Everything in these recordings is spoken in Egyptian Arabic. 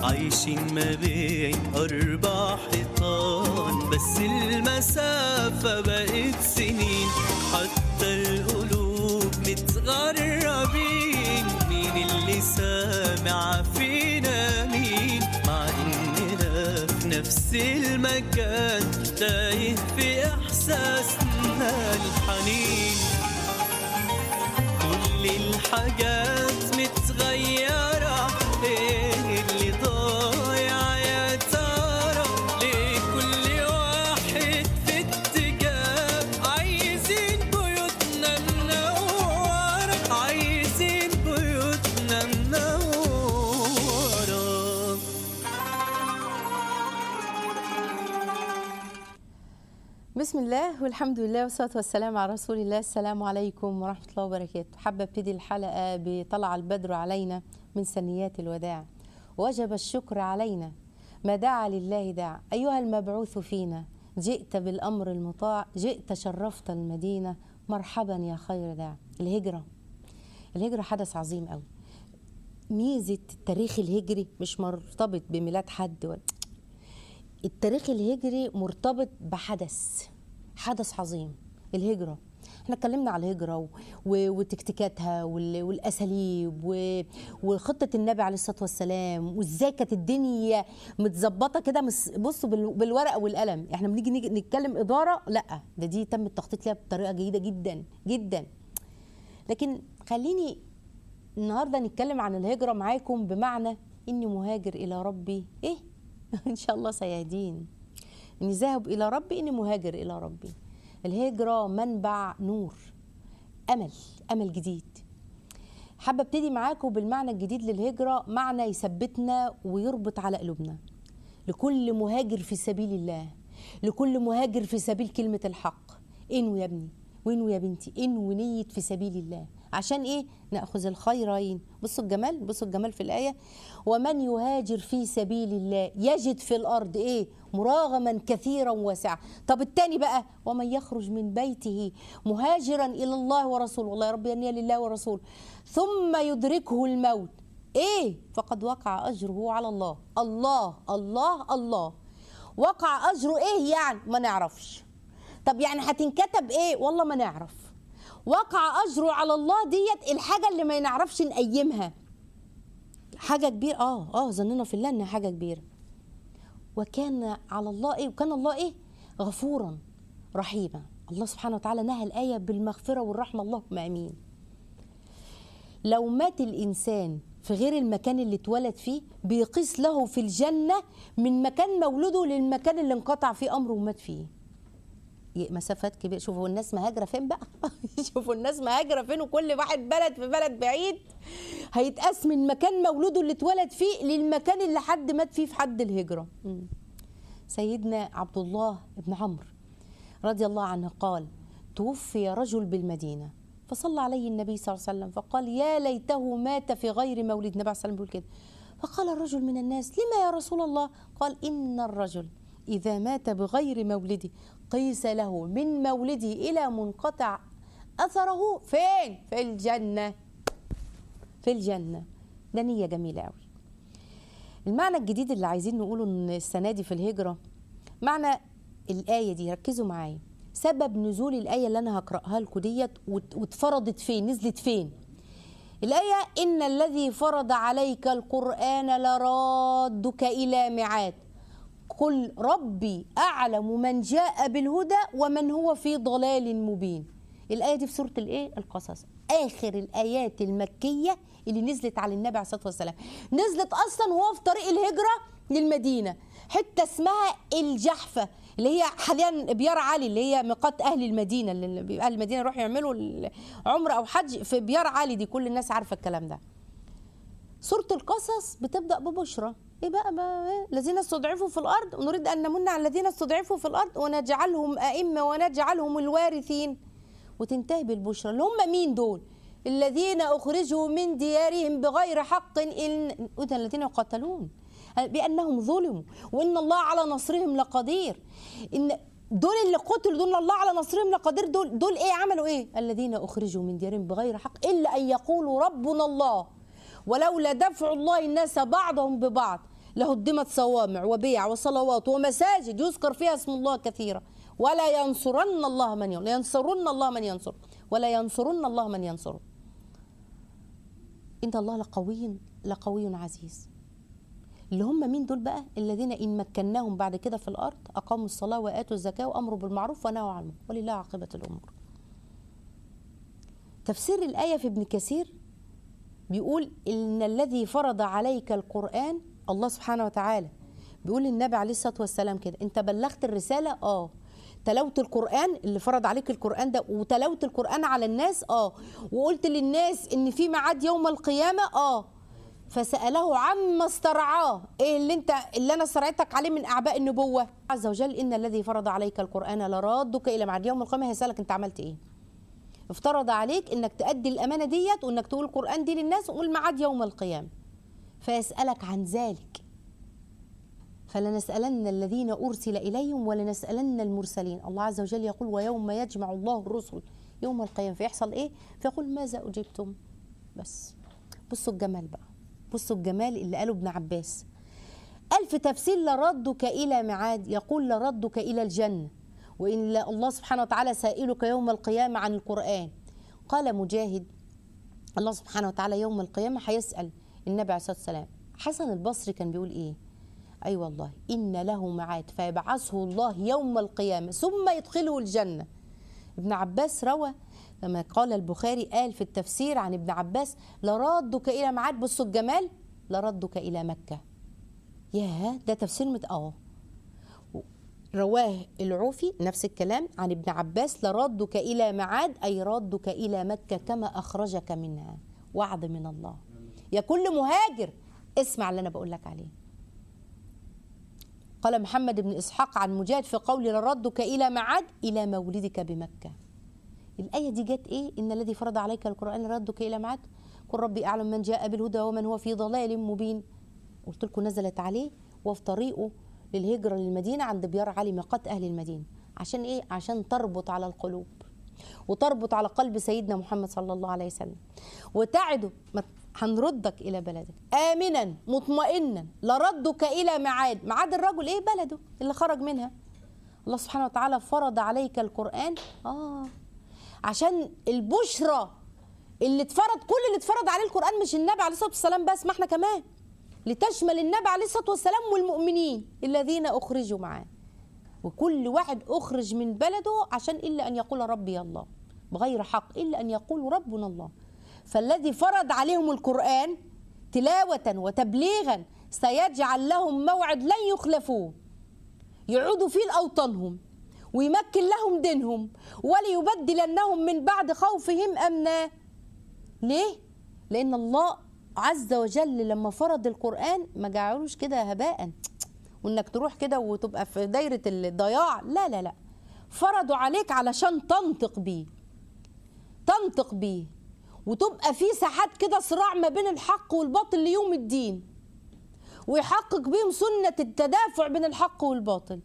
عايشين ما بين أربع حيطان بس المسافة بقت سنين حتى القلوب متغربين مين اللي سامع فينا مين مع إننا في نفس المكان تايه في إحساسنا الحنين كل الحاجات متغيرة ايه اللي ضايع يا ترى ليه كل واحد في اتجاه عايزين بيوتنا منورة عايزين بيوتنا منورة بسم الله والحمد لله والصلاة والسلام على رسول الله السلام عليكم ورحمة الله وبركاته حابة ابتدي الحلقة بطلع البدر علينا من سنيات الوداع وجب الشكر علينا ما دعا لله داع أيها المبعوث فينا جئت بالأمر المطاع جئت شرفت المدينة مرحبا يا خير داع الهجرة الهجرة حدث عظيم قوي ميزة التاريخ الهجري مش مرتبط بميلاد حد ولا التاريخ الهجري مرتبط بحدث حدث عظيم الهجرة احنا اتكلمنا على الهجرة و... و... وتكتيكاتها وال... والأساليب و... وخطة النبي عليه الصلاة والسلام وازاي كانت الدنيا متظبطة كده مس... بصوا بال... بالورقة والقلم احنا بنيجي نيجي نتكلم إدارة لا ده دي تم التخطيط ليها بطريقة جيدة جدا جدا لكن خليني النهارده نتكلم عن الهجرة معاكم بمعنى إني مهاجر إلى ربي إيه؟ إن شاء الله سيهدين إني ذاهب إلى ربي إني مهاجر إلى ربي الهجرة منبع نور أمل أمل جديد حابة ابتدي معاكم بالمعنى الجديد للهجرة معنى يثبتنا ويربط على قلوبنا لكل مهاجر في سبيل الله لكل مهاجر في سبيل كلمة الحق انوي يا ابني وانوي يا بنتي انوي نية في سبيل الله عشان ايه ناخذ الخيرين بصوا الجمال بصوا الجمال في الايه ومن يهاجر في سبيل الله يجد في الارض ايه مراغما كثيرا واسعا طب التاني بقى ومن يخرج من بيته مهاجرا الى الله ورسوله والله يا رب ينيا لله ورسوله ثم يدركه الموت ايه فقد وقع اجره على الله الله الله الله وقع اجره ايه يعني ما نعرفش طب يعني هتنكتب ايه والله ما نعرف وقع اجره على الله ديت الحاجه اللي ما نعرفش نقيمها حاجه كبيره اه اه ظننا في الله انها حاجه كبيره وكان على الله ايه وكان الله ايه غفورا رحيما الله سبحانه وتعالى نهى الايه بالمغفره والرحمه اللهم امين لو مات الانسان في غير المكان اللي اتولد فيه بيقيس له في الجنه من مكان مولده للمكان اللي انقطع فيه امره ومات فيه مسافات كبيره شوفوا الناس مهاجره فين بقى شوفوا الناس مهاجره فين وكل واحد بلد في بلد بعيد هيتقاس من مكان مولوده اللي اتولد فيه للمكان اللي حد مات فيه في حد الهجره مم. سيدنا عبد الله بن عمرو رضي الله عنه قال توفي رجل بالمدينه فصلى عليه النبي صلى الله عليه وسلم فقال يا ليته مات في غير مولد النبي عليه الصلاه والسلام بيقول كده فقال الرجل من الناس لما يا رسول الله قال ان الرجل إذا مات بغير مولده قيس له من مولده إلى منقطع أثره فين؟ في الجنة في الجنة ده نية جميلة قوي المعنى الجديد اللي عايزين نقوله إن السنة دي في الهجرة معنى الآية دي ركزوا معايا سبب نزول الآية اللي أنا هقرأها لكم ديت واتفرضت فين نزلت فين الآية إن الذي فرض عليك القرآن لرادك إلى ميعاد قل ربي أعلم من جاء بالهدى ومن هو في ضلال مبين الآية دي في سورة الإيه؟ القصص آخر الآيات المكية اللي نزلت على النبي عليه الصلاة والسلام نزلت أصلا وهو في طريق الهجرة للمدينة حتة اسمها الجحفة اللي هي حاليا بيار علي اللي هي ميقات أهل المدينة اللي أهل المدينة يروحوا يعملوا عمرة أو حج في بيار علي دي كل الناس عارفة الكلام ده سورة القصص بتبدأ ببشرى ايه بقى ما الذين استضعفوا في الارض ونريد ان نمن على الذين استضعفوا في الارض ونجعلهم ائمه ونجعلهم الوارثين وتنتهي بالبشرى اللي هم مين دول الذين اخرجوا من ديارهم بغير حق ان الذين يقاتلون بانهم ظلموا وان الله على نصرهم لقدير ان دول اللي قتلوا دول الله على نصرهم لقدير دول دول ايه عملوا ايه الذين اخرجوا من ديارهم بغير حق الا ان يقولوا ربنا الله ولولا دفع الله الناس بعضهم ببعض لهدمت صوامع وبيع وصلوات ومساجد يذكر فيها اسم الله كثيرا ولا ينصرن الله من ينصر ينصرن الله من ينصر ولا ينصرن الله من ينصر إن الله لقوي لقوي عزيز اللي هم مين دول بقى الذين إن مكناهم بعد كده في الأرض أقاموا الصلاة وآتوا الزكاة وأمروا بالمعروف ونهوا عن المنكر ولله عاقبة الأمور تفسير الآية في ابن كثير بيقول إن الذي فرض عليك القرآن الله سبحانه وتعالى بيقول للنبي عليه الصلاة والسلام كده أنت بلغت الرسالة آه تلوت القرآن اللي فرض عليك القرآن ده وتلوت القرآن على الناس آه وقلت للناس إن في ميعاد يوم القيامة آه فسأله عما استرعاه ايه اللي انت اللي انا استرعيتك عليه من اعباء النبوة عز وجل ان الذي فرض عليك القرآن لرادك الى معاد يوم القيامة هيسألك انت عملت ايه افترض عليك انك تأدي الامانة ديت وانك تقول القرآن دي للناس والميعاد يوم القيامة فيسألك عن ذلك فلنسألن الذين أرسل إليهم ولنسألن المرسلين الله عز وجل يقول ويوم يجمع الله الرسل يوم القيامة فيحصل إيه فيقول ماذا أجبتم بس بصوا الجمال بقى بصوا الجمال اللي قاله ابن عباس قال في تفسير لردك إلى معاد يقول لردك إلى الجنة وإن الله سبحانه وتعالى سائلك يوم القيامة عن القرآن قال مجاهد الله سبحانه وتعالى يوم القيامة هيسأل النبي عليه الصلاة والسلام حسن البصري كان بيقول إيه أي أيوة والله إن له معاد فيبعثه الله يوم القيامة ثم يدخله الجنة ابن عباس روى لما قال البخاري قال في التفسير عن ابن عباس لردك إلى معاد بصوا الجمال لردك إلى مكة ياه ده تفسير مت اه رواه العوفي نفس الكلام عن ابن عباس لردك إلى معاد أي ردك إلى مكة كما أخرجك منها وعد من الله يا كل مهاجر اسمع اللي أنا بقول لك عليه قال محمد بن إسحاق عن مجاهد في قول لردك إلى معاد إلى مولدك بمكة الآية دي جت إيه إن الذي فرض عليك القرآن ردك إلى معاد قل ربي أعلم من جاء بالهدى ومن هو في ضلال مبين قلت لكم نزلت عليه وفي طريقه للهجرة للمدينة عند بيار علي ميقات أهل المدينة عشان إيه؟ عشان تربط على القلوب وتربط على قلب سيدنا محمد صلى الله عليه وسلم وتعده هنردك إلى بلدك آمنا مطمئنا لردك إلى معاد معاد الرجل إيه بلده اللي خرج منها الله سبحانه وتعالى فرض عليك القرآن آه عشان البشرى اللي اتفرض كل اللي اتفرض عليه القرآن مش النبي عليه الصلاة والسلام بس ما احنا كمان لتشمل النبي عليه الصلاة والسلام والمؤمنين الذين أخرجوا معاه وكل واحد أخرج من بلده عشان إلا أن يقول ربي الله بغير حق إلا أن يقول ربنا الله فالذي فرض عليهم القرآن تلاوة وتبليغا سيجعل لهم موعد لن يخلفوه يعودوا فيه لأوطانهم ويمكن لهم دينهم وليبدلنهم من بعد خوفهم أمنا ليه؟ لأن الله عز وجل لما فرض القرآن ما جعلوش كده هباء وانك تروح كده وتبقى في دايرة الضياع لا لا لا فرضوا عليك علشان تنطق بيه تنطق بيه وتبقى في ساحات كده صراع ما بين الحق والباطل ليوم الدين ويحقق بيهم سنة التدافع بين الحق والباطل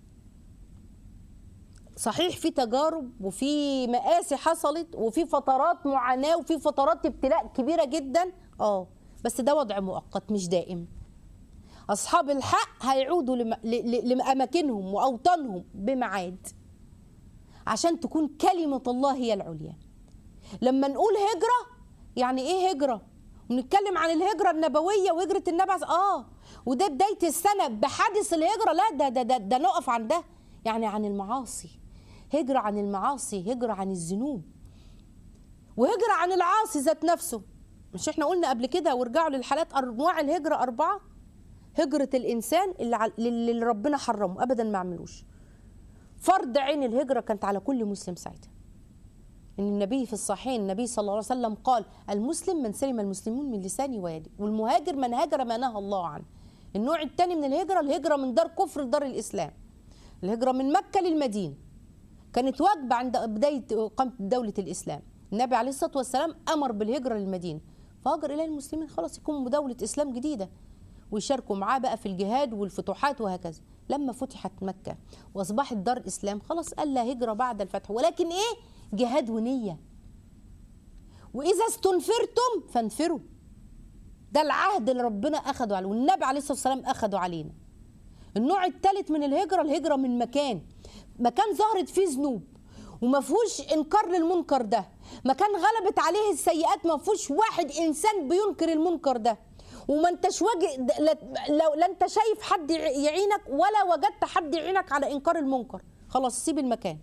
صحيح في تجارب وفي مآسي حصلت وفي فترات معاناة وفي فترات ابتلاء كبيرة جدا اه بس ده وضع مؤقت مش دائم أصحاب الحق هيعودوا لم... ل... لأماكنهم وأوطانهم بميعاد عشان تكون كلمة الله هي العليا لما نقول هجرة يعني إيه هجرة؟ ونتكلم عن الهجرة النبوية وهجرة النبي آه وده بداية السنة بحادث الهجرة لا ده ده ده, ده نقف عن ده يعني عن المعاصي هجرة عن المعاصي هجرة عن الذنوب وهجرة عن العاصي ذات نفسه مش احنا قلنا قبل كده وارجعوا للحالات انواع الهجرة أربعة هجرة الإنسان اللي, عل... اللي ربنا حرمه أبدا ما عملوش فرض عين الهجرة كانت على كل مسلم ساعتها ان النبي في الصحيحين النبي صلى الله عليه وسلم قال المسلم من سلم المسلمون من لسانه ويده والمهاجر من هاجر ما نهى الله عنه النوع الثاني من الهجرة الهجرة من دار كفر لدار الإسلام الهجرة من مكة للمدينة كانت واجبة عند بداية إقامة دولة الإسلام النبي عليه الصلاة والسلام أمر بالهجرة للمدينة فهاجر إلى المسلمين خلاص يكونوا دولة إسلام جديدة ويشاركوا معاه بقى في الجهاد والفتوحات وهكذا لما فتحت مكة وأصبحت دار إسلام خلاص قال لا هجرة بعد الفتح ولكن إيه جهاد ونية وإذا استنفرتم فانفروا ده العهد اللي ربنا اخده عليه والنبي عليه الصلاه والسلام اخده علينا النوع الثالث من الهجره الهجره من مكان مكان ظهرت فيه ذنوب وما فيهوش انكار للمنكر ده مكان غلبت عليه السيئات ما فيهوش واحد انسان بينكر المنكر ده وما انتش واجه لا, لو لا انت شايف حد يعينك ولا وجدت حد يعينك على انكار المنكر خلاص سيب المكان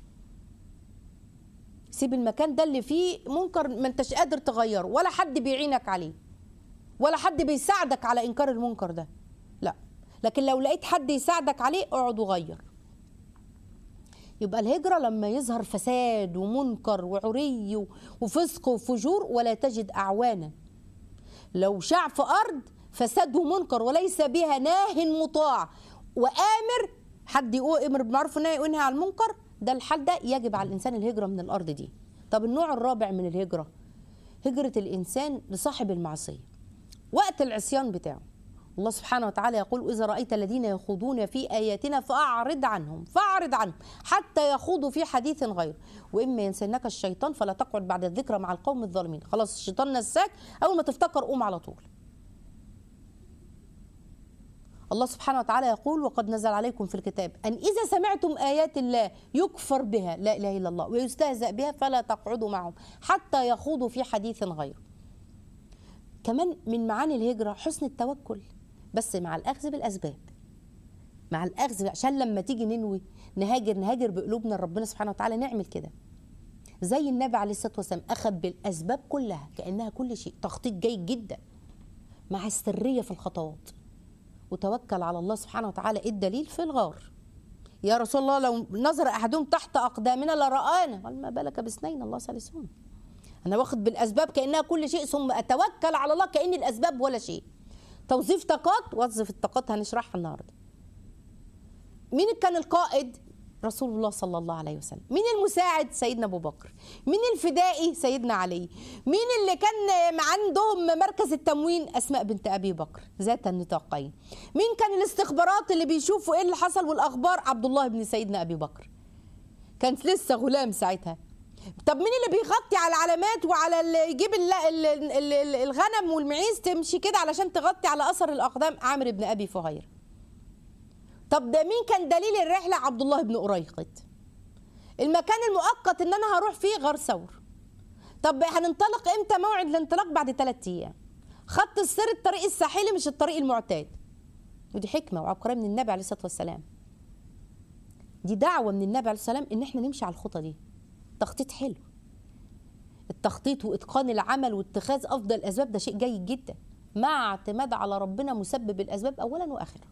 سيب المكان ده اللي فيه منكر ما انتش قادر تغيره ولا حد بيعينك عليه ولا حد بيساعدك على انكار المنكر ده لا لكن لو لقيت حد يساعدك عليه اقعد وغير يبقى الهجرة لما يظهر فساد ومنكر وعري و- وفسق وفجور ولا تجد أعوانا لو شاع في أرض فساد ومنكر وليس بها ناه مطاع وآمر حد يقول امر بالمعروف ونهي وينهى عن المنكر ده الحال ده يجب على الإنسان الهجرة من الأرض دي طب النوع الرابع من الهجرة هجرة الإنسان لصاحب المعصية وقت العصيان بتاعه الله سبحانه وتعالى يقول إذا رأيت الذين يخوضون في آياتنا فأعرض عنهم فأعرض عنهم حتى يخوضوا في حديث غير وإما ينسنك الشيطان فلا تقعد بعد الذكرى مع القوم الظالمين خلاص الشيطان نساك أول ما تفتكر قوم على طول الله سبحانه وتعالى يقول وقد نزل عليكم في الكتاب أن إذا سمعتم آيات الله يكفر بها لا إله إلا الله ويستهزأ بها فلا تقعدوا معهم حتى يخوضوا في حديث غيره كمان من معاني الهجرة حسن التوكل بس مع الأخذ بالأسباب مع الأخذ عشان لما تيجي ننوي نهاجر نهاجر بقلوبنا لربنا سبحانه وتعالى نعمل كده زي النبي عليه الصلاة والسلام أخذ بالأسباب كلها كأنها كل شيء تخطيط جيد جدا مع السرية في الخطوات وتوكل على الله سبحانه وتعالى إيه الدليل في الغار يا رسول الله لو نظر أحدهم تحت أقدامنا لرآنا قال ما بالك باثنين الله ثالثهما أنا واخد بالأسباب كأنها كل شيء ثم أتوكل على الله كأن الأسباب ولا شيء توظيف طاقات وظف الطاقات هنشرحها النهارده مين كان القائد رسول الله صلى الله عليه وسلم مين المساعد سيدنا ابو بكر مين الفدائي سيدنا علي مين اللي كان عندهم مركز التموين اسماء بنت ابي بكر ذات النطاقين مين كان الاستخبارات اللي بيشوفوا ايه اللي حصل والاخبار عبد الله بن سيدنا ابي بكر كان لسه غلام ساعتها طب مين اللي بيغطي على العلامات وعلى اللي يجيب ال- ال- ال- ال- الغنم والمعيز تمشي كده علشان تغطي على اثر الاقدام عامر بن ابي فهير طب ده مين كان دليل الرحله عبد الله بن أريقط المكان المؤقت ان انا هروح فيه غار ثور طب هننطلق امتى موعد الانطلاق بعد ثلاثة ايام خط السير الطريق الساحلي مش الطريق المعتاد ودي حكمه وعبقريه من النبي عليه الصلاه والسلام دي دعوه من النبي عليه الصلاه والسلام ان احنا نمشي على الخطى دي تخطيط حلو التخطيط واتقان العمل واتخاذ افضل الاسباب ده شيء جيد جدا مع اعتماد على ربنا مسبب الاسباب اولا واخرا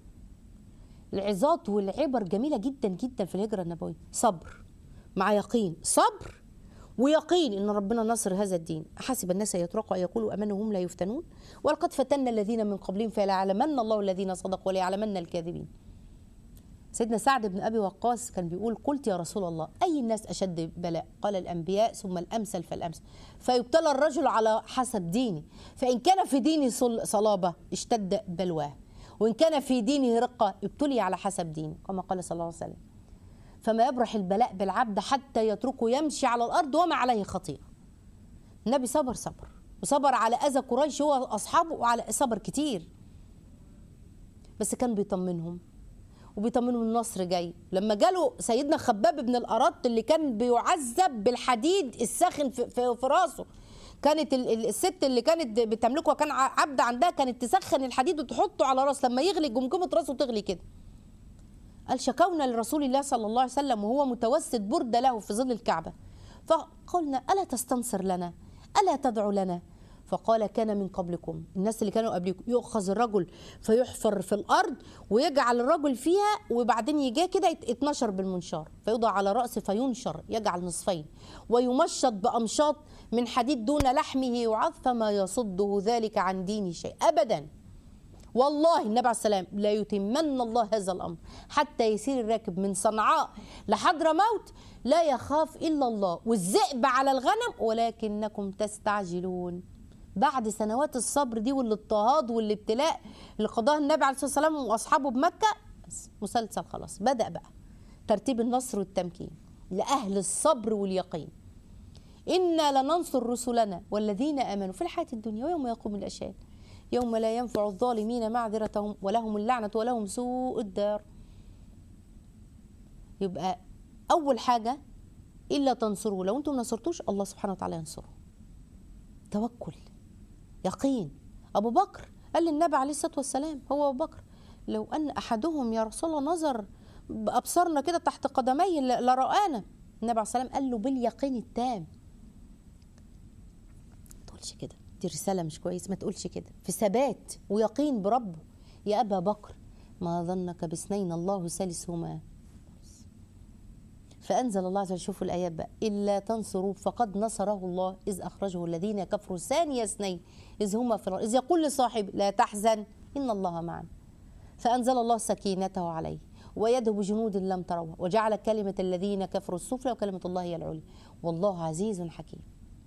العظات والعبر جميله جدا جدا في الهجره النبويه صبر مع يقين صبر ويقين ان ربنا نصر هذا الدين حسب الناس يتركوا ان يقولوا امنوا هم لا يفتنون ولقد فتنا الذين من قبلهم فليعلمن الله الذين صدقوا وليعلمن الكاذبين سيدنا سعد بن ابي وقاص كان بيقول قلت يا رسول الله اي الناس اشد بلاء قال الانبياء ثم الامثل فالامثل فيبتلى الرجل على حسب دينه فان كان في دينه صل- صلابه اشتد بلواه وان كان في دينه رقه ابتلي على حسب دينه كما قال صلى الله عليه وسلم فما يبرح البلاء بالعبد حتى يتركه يمشي على الارض وما عليه خطيئه النبي صبر صبر وصبر على اذى قريش هو اصحابه وعلى صبر كتير بس كان بيطمنهم وبيطمنوا النصر جاي لما جاله سيدنا خباب بن الأرط اللي كان بيعذب بالحديد الساخن في, في, في راسه كانت ال- ال- الست اللي كانت بتملكه كان ع- عبد عندها كانت تسخن الحديد وتحطه على راس لما يغلي جمجمه راسه تغلي كده قال شكونا لرسول الله صلى الله عليه وسلم وهو متوسد بردة له في ظل الكعبة فقلنا ألا تستنصر لنا ألا تدعو لنا فقال كان من قبلكم الناس اللي كانوا قبلكم يؤخذ الرجل فيحفر في الأرض ويجعل الرجل فيها وبعدين يجي كده يت- يتنشر بالمنشار فيوضع على رأسه فينشر يجعل نصفين ويمشط بأمشاط من حديد دون لحمه يعض فما يصده ذلك عن دين شيء أبداً والله النبي عليه السلام لا يتمن الله هذا الامر حتى يسير الراكب من صنعاء لحضرموت لا يخاف الا الله والذئب على الغنم ولكنكم تستعجلون بعد سنوات الصبر دي والاضطهاد والابتلاء اللي قضاها النبي عليه الصلاه والسلام واصحابه بمكه بس مسلسل خلاص بدا بقى ترتيب النصر والتمكين لاهل الصبر واليقين إنا لننصر رسلنا والذين آمنوا في الحياة الدنيا ويوم يقوم الأشهاد يوم لا ينفع الظالمين معذرتهم ولهم اللعنة ولهم سوء الدار يبقى أول حاجة إلا تنصروه لو أنتم نصرتوش الله سبحانه وتعالى ينصره توكل يقين أبو بكر قال للنبي عليه الصلاة والسلام هو أبو بكر لو أن أحدهم يا رسول الله نظر بأبصارنا كده تحت قدميه ل- لرآنا النبي عليه الصلاة والسلام قال له باليقين التام ما تقولش كده دي رسالة مش كويس ما تقولش كده في ثبات ويقين بربه يا أبا بكر ما ظنك باثنين الله ثالثهما فأنزل الله عز وجل شوفوا الآيات بقى إلا تنصروا فقد نصره الله إذ أخرجه الذين كفروا ثاني اثنين إذ هما في الغار إذ يقول لصاحب لا تحزن إن الله معنا فأنزل الله سكينته عليه ويده بجنود لم تروها وجعل كلمة الذين كفروا السفلى وكلمة الله هي العليا والله عزيز حكيم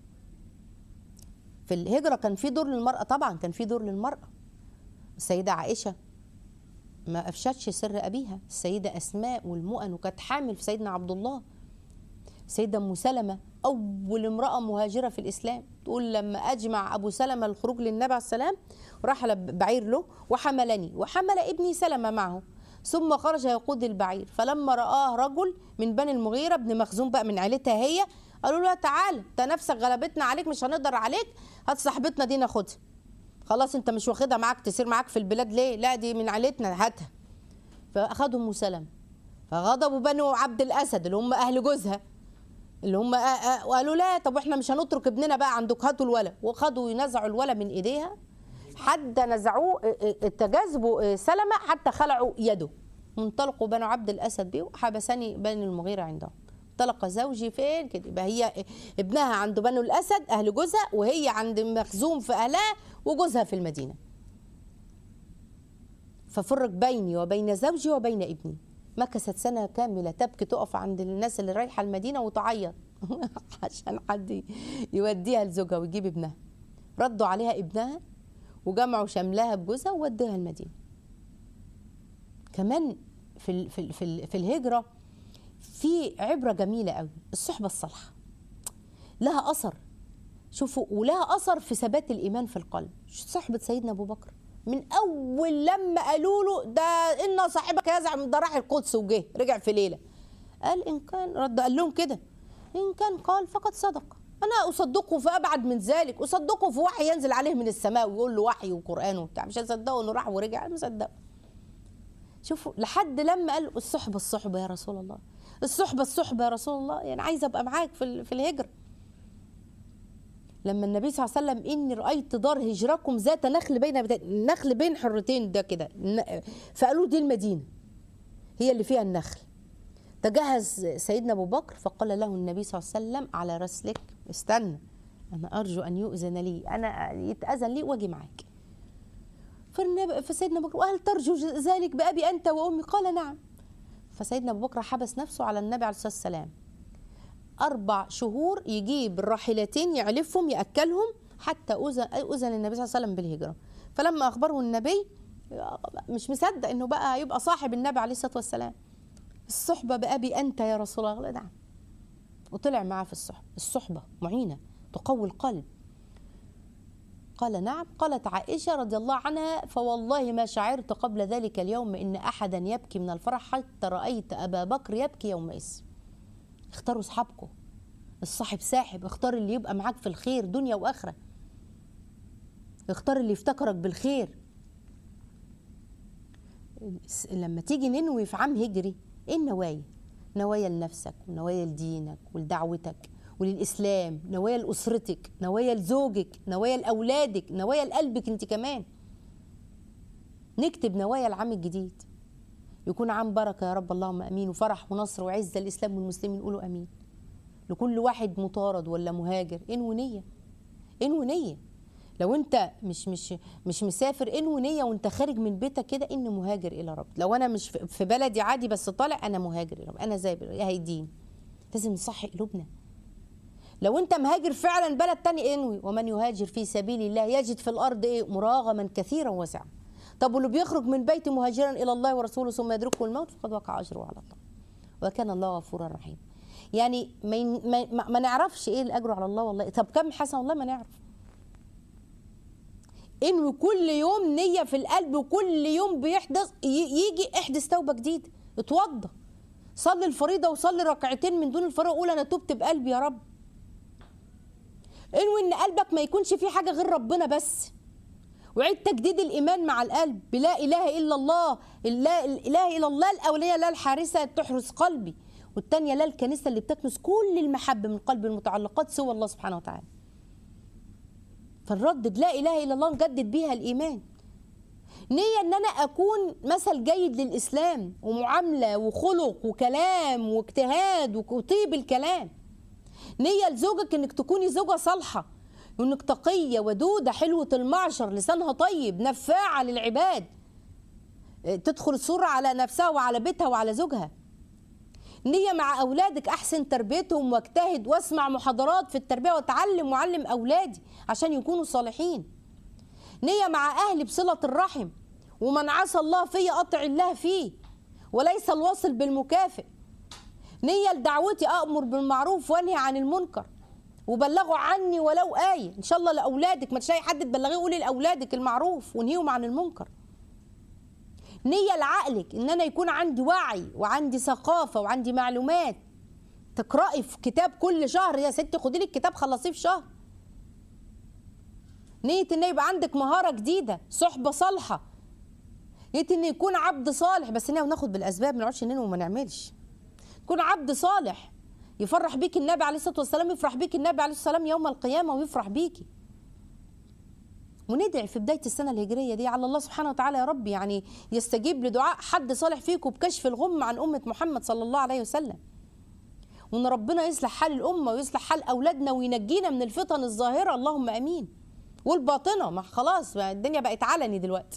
في الهجرة كان في دور للمرأة طبعا كان في دور للمرأة السيدة عائشة ما أفشتش سر أبيها السيدة أسماء والمؤن وكانت حامل في سيدنا عبد الله السيدة أم سلمة أول امرأة مهاجرة في الإسلام تقول لما أجمع أبو سلمة الخروج للنبي عليه السلام رحل بعير له وحملني وحمل ابني سلمة معه ثم خرج يقود البعير فلما رآه رجل من بني المغيرة ابن مخزوم بقى من عيلتها هي قالوا له تعالى انت نفسك غلبتنا عليك مش هنقدر عليك هات صاحبتنا دي ناخدها خلاص انت مش واخدها معاك تسير معاك في البلاد ليه لا دي من عيلتنا هاتها فاخدهم ام سلمة فغضبوا بنو عبد الاسد اللي هم اهل جوزها اللي هم آه آه وقالوا لا طب احنا مش هنترك ابننا بقى عندك هاتوا الولا وخدوا ينزعوا الولا من ايديها حتى نزعوه اه، اه، تجاذبوا اه، سلمة حتى خلعوا يده انطلقوا بنو عبد الاسد بيه وحبسني بني المغيرة عندهم انطلق زوجي فين كده يبقى هي ابنها عند بنو الاسد اهل جوزها وهي عند مخزوم في اهلها وجوزها في المدينه ففرق بيني وبين زوجي وبين ابني مكثت سنة كاملة تبكي تقف عند الناس اللي رايحة المدينة وتعيط عشان حد يوديها لزوجها ويجيب ابنها ردوا عليها ابنها وجمعوا شملها بجوزها وودوها المدينة كمان في ال- في ال- في, ال- في الهجرة في عبرة جميلة قوي الصحبة الصالحة لها أثر شوفوا ولها أثر في ثبات الإيمان في القلب صحبة سيدنا أبو بكر من أول لما قالوا له ده إن صاحبك يزعم ده راح القدس وجه رجع في ليلة قال إن كان رد قال لهم كده إن كان قال فقد صدق أنا أصدقه في أبعد من ذلك أصدقه في وحي ينزل عليه من السماء ويقول له وحي وقرآن وبتاع مش هصدقه إنه راح ورجع مصدقه شوفوا لحد لما قال الصحبة الصحبة يا رسول الله الصحبة الصحبة يا رسول الله يعني عايزة أبقى معاك في ال- في الهجرة لما النبي صلى الله عليه وسلم اني رايت دار هجركم ذات نخل بين نخل بين حرتين ده كده ن- فقالوا دي المدينه هي اللي فيها النخل تجهز سيدنا ابو بكر فقال له النبي صلى الله عليه وسلم على رسلك استنى انا ارجو ان يؤذن لي انا يتاذن لي واجي معاك فالنبي فسيدنا ابو بكر وهل ترجو ذلك بابي انت وامي قال نعم فسيدنا ابو بكر حبس نفسه على النبي عليه الصلاه والسلام أربع شهور يجيب الراحلتين يعلفهم يأكلهم حتى أذن أذن النبي صلى الله عليه وسلم بالهجرة فلما أخبره النبي مش مصدق إنه بقى يبقى صاحب النبي عليه الصلاة والسلام الصحبة بأبي أنت يا رسول الله قال نعم وطلع معاه في الصحبة الصحبة معينة تقوي القلب قال نعم قالت عائشة رضي الله عنها فوالله ما شعرت قبل ذلك اليوم إن أحدا يبكي من الفرح حتى رأيت أبا بكر يبكي يومئذ اختاروا اصحابكم الصاحب ساحب اختار اللي يبقى معاك في الخير دنيا واخره اختار اللي يفتكرك بالخير لما تيجي ننوي في عام هجري ايه النوايا نوايا لنفسك ونوايا لدينك ولدعوتك وللاسلام نوايا لاسرتك نوايا لزوجك نوايا لاولادك نوايا لقلبك انت كمان نكتب نوايا العام الجديد يكون عام بركة يا رب اللهم أمين وفرح ونصر وعزة الإسلام والمسلمين قولوا أمين لكل واحد مطارد ولا مهاجر انوي نية انوي نية لو انت مش مش مش مسافر انوي نية وانت خارج من بيتك كده اني مهاجر الى رب لو انا مش في- في بلدي عادي بس طالع انا مهاجر الى رب انا زابر يا هيدين لازم نصحي قلوبنا لو انت مهاجر فعلا بلد تاني انوي ومن يهاجر في سبيل الله يجد في الارض ايه مراغما كثيرا واسعا طب واللي بيخرج من بيته مهاجرا الى الله ورسوله ثم يدركه الموت فقد وقع اجره على الله وكان الله غفورا رحيما يعني ما, ين- ما, ما, ما نعرفش ايه الاجر على الله والله طب كم حسن والله ما نعرف انوي كل يوم نيه في القلب وكل يوم بيحدث ي- يجي احدث توبه جديده اتوضى صلي الفريضه وصلي ركعتين من دون الفريضه قول انا تبت بقلبي يا رب انوي ان قلبك ما يكونش فيه حاجه غير ربنا بس وعيد تجديد الايمان مع القلب بلا اله الا الله لا اله الا الله الاوليه لا الحارسه تحرس قلبي والثانيه لا الكنيسه اللي بتكنس كل المحبه من قلب المتعلقات سوى الله سبحانه وتعالى فنردد لا اله الا الله نجدد بيها الايمان نية ان انا اكون مثل جيد للاسلام ومعامله وخلق وكلام واجتهاد وطيب الكلام نية لزوجك انك تكوني زوجة صالحة وانك تقية ودودة حلوة المعشر لسانها طيب نفاعة للعباد اه، تدخل السرعة على نفسها وعلى بيتها وعلى زوجها نية مع أولادك أحسن تربيتهم واجتهد واسمع محاضرات في التربية واتعلم وعلم أولادي عشان يكونوا صالحين نية مع أهلي بصلة الرحم ومن عصى الله في أطع الله فيه وليس الواصل بالمكافئ نية لدعوتي أأمر بالمعروف وأنهي عن المنكر وبلغوا عني ولو آية إن شاء الله لأولادك ما تلاقي حد تبلغيه قولي لأولادك المعروف وانهيهم عن المنكر نية لعقلك إن أنا يكون عندي وعي وعندي ثقافة وعندي معلومات تقرأي في كتاب كل شهر يا ستي خدي لك كتاب خلصيه في شهر نية إن يبقى عندك مهارة جديدة صحبة صالحة نية إن يكون عبد صالح بس إن ناخد بالأسباب ما نقعدش ننوي وما نعملش تكون عبد صالح يفرح بيك النبي عليه الصلاه والسلام يفرح بيك النبي عليه الصلاه والسلام يوم القيامه ويفرح بيكي وندعي في بدايه السنه الهجريه دي على الله سبحانه وتعالى يا رب يعني يستجيب لدعاء حد صالح فيكم بكشف الغم عن امه محمد صلى الله عليه وسلم وان ربنا يصلح حال الامه ويصلح حال اولادنا وينجينا من الفتن الظاهره اللهم امين والباطنه ما خلاص ما الدنيا بقت علني دلوقتي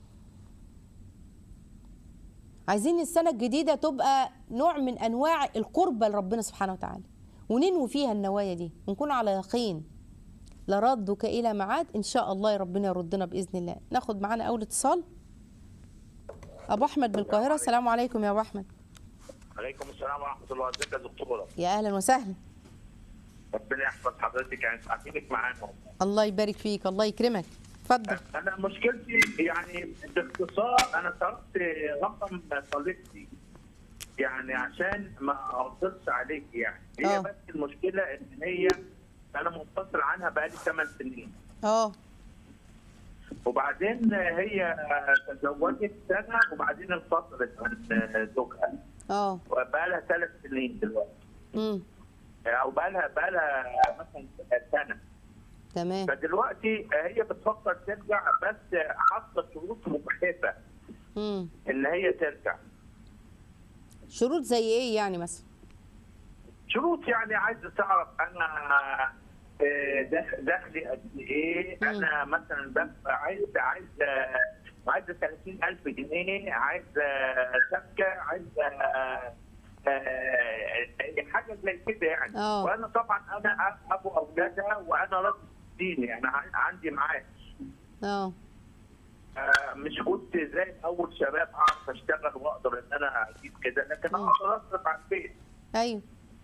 عايزين السنة الجديدة تبقى نوع من أنواع القربة لربنا سبحانه وتعالى وننوي فيها النوايا دي ونكون على يقين لردك إلى معاد إن شاء الله يا ربنا يردنا بإذن الله ناخد معانا أول اتصال أبو أحمد من القاهرة السلام عليكم يا أبو أحمد عليكم السلام ورحمة الله ازيك يا دكتورة يا أهلا وسهلا ربنا يحفظ حضرتك يعني ساعتينك معانا الله يبارك فيك الله يكرمك اتفضل أنا مشكلتي يعني باختصار أنا صرفت رقم صديقتي يعني عشان ما أغضبش عليك يعني هي آه. بس المشكلة إن هي أنا منفصل عنها بقالي ثمان سنين اه وبعدين هي تزوجت سنة وبعدين انفصلت عن زوجها اه وبقى لها ثلاث سنين دلوقتي امم أو بقى لها بقى لها مثلا سنة تمام فدلوقتي هي بتفكر ترجع بس حاطه شروط مجحفه امم ان هي ترجع شروط زي ايه يعني مثلا شروط يعني عايزه تعرف انا آه، دخ- دخلي قد ايه مم. انا مثلا ببقى عايز عايز عايزه 30000 جنيه عايزه شبكه عايزه آه، آه، حاجه زي كده يعني آه. وانا طبعا انا ابو اولادها وانا راجل ديني يعني عن- عندي معاش اه آه، مش كنت زي اول شباب اعرف اشتغل واقدر ان انا اجيب كده لكن مم. اقدر اصرف على البيت ايوه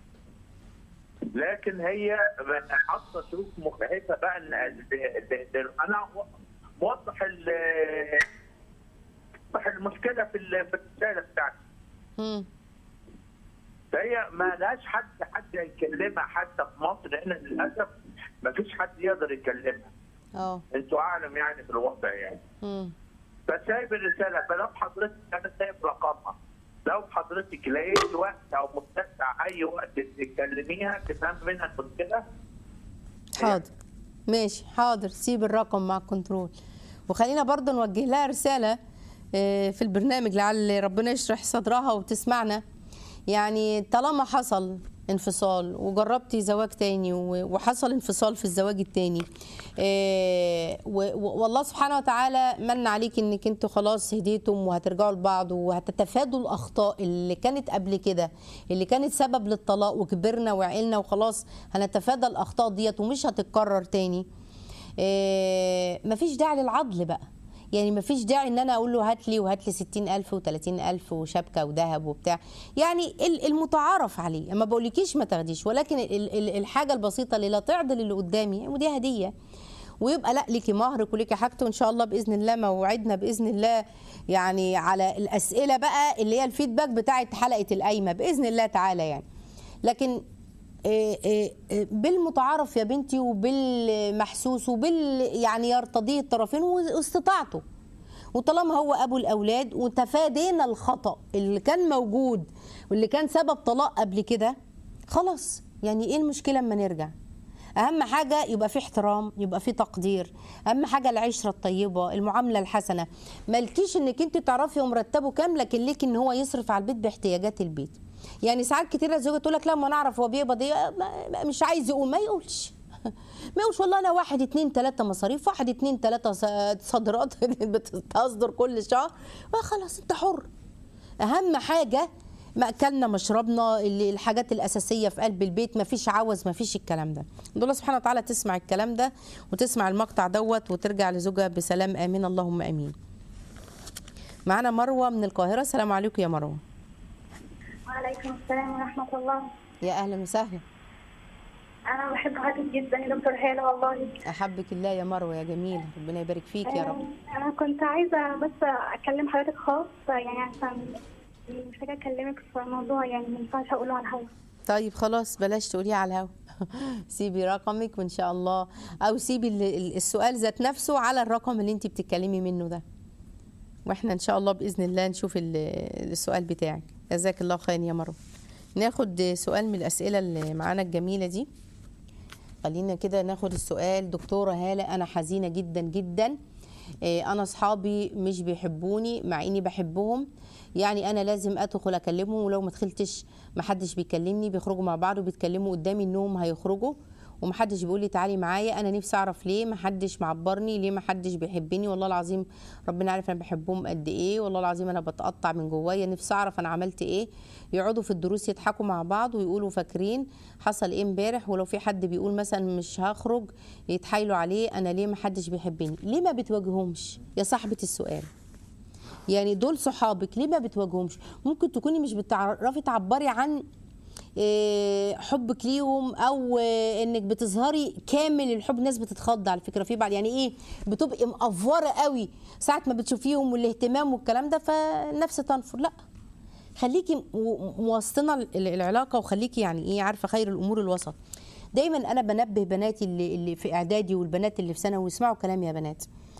لكن هي حاطه شروط مختلفه بقى ان ال- ال- ال- انا موضح ال- موضح المشكله في ال- في الرساله بتاعتي امم فهي ما لهاش حد حد يكلمها حتى في مصر لان للاسف ما فيش حد يقدر يكلمها اه انتوا اعلم يعني في الوضع يعني امم فسايب الرساله فلو حضرتك انا سايب رقمها لو حضرتك لقيت وقت او متسع اي وقت تكلميها تفهم منها المشكله حاضر ماشي حاضر سيب الرقم مع الكنترول وخلينا برضه نوجه لها رسالة آه، في البرنامج لعل ربنا يشرح صدرها وتسمعنا يعني طالما حصل انفصال وجربتي زواج تاني و- وحصل انفصال في الزواج التاني آه، و- و- والله سبحانه وتعالى من عليك انك انتوا خلاص هديتم وهترجعوا لبعض وهتتفادوا الاخطاء اللي كانت قبل كده اللي كانت سبب للطلاق وكبرنا وعقلنا وخلاص هنتفادى الاخطاء ديت ومش هتتكرر تاني آه، مفيش داعي للعضل بقى يعني مفيش داعي ان انا اقول له هات لي وهات لي 60000 و30000 وشبكه وذهب وبتاع يعني ال- المتعارف عليه ما بقولكيش ما تاخديش ولكن ال- ال- الحاجه البسيطه اللي لا تعضل اللي قدامي ودي هديه ويبقى لا ليكي مهرك وليكي حاجته وان شاء الله باذن الله موعدنا باذن الله يعني على الاسئله بقى اللي هي الفيدباك بتاعه حلقه القايمه باذن الله تعالى يعني لكن إيه إيه إيه بالمتعارف يا بنتي وبالمحسوس وبال يعني يرتضيه الطرفين واستطاعته وطالما هو ابو الاولاد وتفادينا الخطا اللي كان موجود واللي كان سبب طلاق قبل كده خلاص يعني ايه المشكله اما نرجع اهم حاجه يبقى في احترام يبقى في تقدير اهم حاجه العشره الطيبه المعامله الحسنه مالكيش انك انت تعرفي مرتبه كام لكن ليك ان هو يصرف على البيت باحتياجات البيت يعني ساعات كتير الزوجه تقول لك لا ما نعرف هو بيقبض ايه ما- ما- مش عايز يقول ما يقولش ما يقولش والله انا واحد اتنين تلاته مصاريف واحد اتنين تلاته ص- صادرات بتصدر كل شهر خلاص انت حر اهم حاجه مأكلنا مشربنا اللي الحاجات الأساسية في قلب البيت مفيش عوز مفيش الكلام ده ندعو الله سبحانه وتعالى تسمع الكلام ده وتسمع المقطع دوت وترجع لزوجها بسلام آمين اللهم آمين معانا مروة من القاهرة السلام عليكم يا مروة وعليكم السلام ورحمة الله يا أهلا وسهلا أنا بحب حضرتك جدا يا دكتور هالة والله أحبك الله يا مروة يا جميلة ربنا يبارك فيك يا رب آه، أنا كنت عايزة بس أكلم حضرتك خاص يعني عشان محتاجة أكلمك في موضوع يعني ما ينفعش أقوله على الهوا طيب خلاص بلاش تقوليه على الهوا سيبي رقمك وان شاء الله او سيبي ال- ال- السؤال ذات نفسه على الرقم اللي انت بتتكلمي منه ده واحنا ان شاء الله باذن الله نشوف ال- السؤال بتاعك جزاك الله خير يا مروه ناخد سؤال من الاسئله اللي معانا الجميله دي خلينا كده ناخد السؤال دكتوره هاله انا حزينه جدا جدا إيه، انا اصحابي مش بيحبوني مع اني بحبهم يعني انا لازم ادخل اكلمهم ولو ما دخلتش محدش بيكلمني بيخرجوا مع بعض وبيتكلموا قدامي انهم هيخرجوا ومحدش بيقول لي تعالي معايا انا نفسي اعرف ليه محدش معبرني ليه محدش بيحبني والله العظيم ربنا عارف انا بحبهم قد ايه والله العظيم انا بتقطع من جوايا نفسي اعرف انا عملت ايه يقعدوا في الدروس يضحكوا مع بعض ويقولوا فاكرين حصل ايه امبارح ولو في حد بيقول مثلا مش هخرج يتحايلوا عليه انا ليه محدش بيحبني ليه ما بتواجههمش يا صاحبه السؤال يعني دول صحابك ليه ما بتواجههمش ممكن تكوني مش بتعرفي تعبري عن إيه، حبك ليهم او إيه، انك بتظهري كامل الحب الناس بتتخض على فكره في بعض يعني ايه بتبقي مقفوره قوي ساعه ما بتشوفيهم والاهتمام والكلام ده فالنفس تنفر لا خليكي م- موسطنه ال- العلاقه وخليكي يعني ايه عارفه خير الامور الوسط دايما انا بنبه بناتي اللي, اللي في اعدادي والبنات اللي في ثانوي اسمعوا كلامي يا بنات